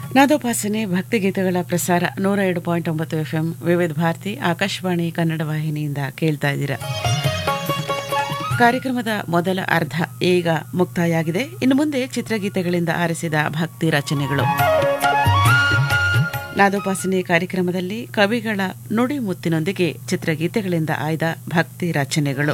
ನಾದೋಪಾಸನೆ ಭಕ್ತಿಗೀತೆಗಳ ಪ್ರಸಾರ ನೂರ ಎರಡು ಪಾಯಿಂಟ್ ಒಂಬತ್ತು ಎಫ್ಎಂ ವಿವಿಧ ಭಾರತಿ ಆಕಾಶವಾಣಿ ಕನ್ನಡ ವಾಹಿನಿಯಿಂದ ಕೇಳ್ತಾ ಇದ್ದೀರಾ ಕಾರ್ಯಕ್ರಮದ ಮೊದಲ ಅರ್ಧ ಈಗ ಮುಕ್ತಾಯ ಆಗಿದೆ ಇನ್ನು ಮುಂದೆ ಚಿತ್ರಗೀತೆಗಳಿಂದ ಆರಿಸಿದ ಭಕ್ತಿ ರಚನೆಗಳು ನಾದೋಪಾಸನೆ ಕಾರ್ಯಕ್ರಮದಲ್ಲಿ ಕವಿಗಳ ನುಡಿಮುತ್ತಿನೊಂದಿಗೆ ಚಿತ್ರಗೀತೆಗಳಿಂದ ಆಯ್ದ ಭಕ್ತಿ ರಚನೆಗಳು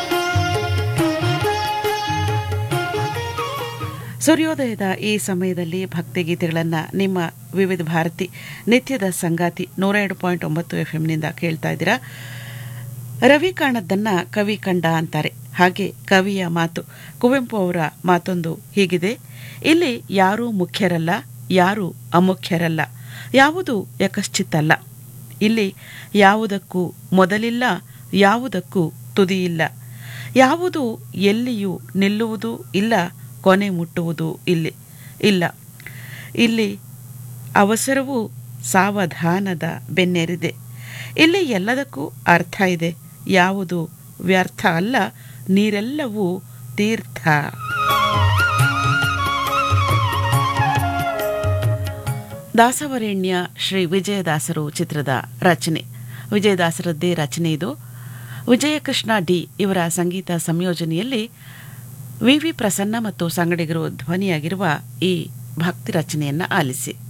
ಸೂರ್ಯೋದಯದ ಈ ಸಮಯದಲ್ಲಿ ಭಕ್ತಿಗೀತೆಗಳನ್ನು ನಿಮ್ಮ ವಿವಿಧ ಭಾರತಿ ನಿತ್ಯದ ಸಂಗಾತಿ ನೂರ ಎರಡು ಪಾಯಿಂಟ್ ಒಂಬತ್ತು ಎಫ್ಎಂನಿಂದ ಕೇಳ್ತಾ ಇದ್ದೀರಾ ರವಿ ಕಾಣದ್ದನ್ನ ಕವಿ ಕಂಡ ಅಂತಾರೆ ಹಾಗೆ ಕವಿಯ ಮಾತು ಕುವೆಂಪು ಅವರ ಮಾತೊಂದು ಹೀಗಿದೆ ಇಲ್ಲಿ ಯಾರೂ ಮುಖ್ಯರಲ್ಲ ಯಾರೂ ಅಮುಖ್ಯರಲ್ಲ ಯಾವುದು ಯಕಶ್ಚಿತ್ತಲ್ಲ ಇಲ್ಲಿ ಯಾವುದಕ್ಕೂ ಮೊದಲಿಲ್ಲ ಯಾವುದಕ್ಕೂ ತುದಿಯಿಲ್ಲ ಯಾವುದು ಎಲ್ಲಿಯೂ ನಿಲ್ಲುವುದೂ ಇಲ್ಲ ಕೊನೆ ಮುಟ್ಟುವುದು ಇಲ್ಲಿ ಇಲ್ಲ ಇಲ್ಲಿ ಅವಸರವು ಸಾವಧಾನದ ಬೆನ್ನೇರಿದೆ ಇಲ್ಲಿ ಎಲ್ಲದಕ್ಕೂ ಅರ್ಥ ಇದೆ ಯಾವುದು ವ್ಯರ್ಥ ಅಲ್ಲ ನೀರೆಲ್ಲವೂ ತೀರ್ಥ ದಾಸವರೇಣ್ಯ ಶ್ರೀ ವಿಜಯದಾಸರು ಚಿತ್ರದ ರಚನೆ ವಿಜಯದಾಸರದ್ದೇ ರಚನೆ ಇದು ವಿಜಯಕೃಷ್ಣ ಡಿ ಇವರ ಸಂಗೀತ ಸಂಯೋಜನೆಯಲ್ಲಿ ವಿವಿ ಪ್ರಸನ್ನ ಮತ್ತು ಸಂಗಡಿಗರು ಧ್ವನಿಯಾಗಿರುವ ಈ ಭಕ್ತಿ ರಚನೆಯನ್ನು ಆಲಿಸಿ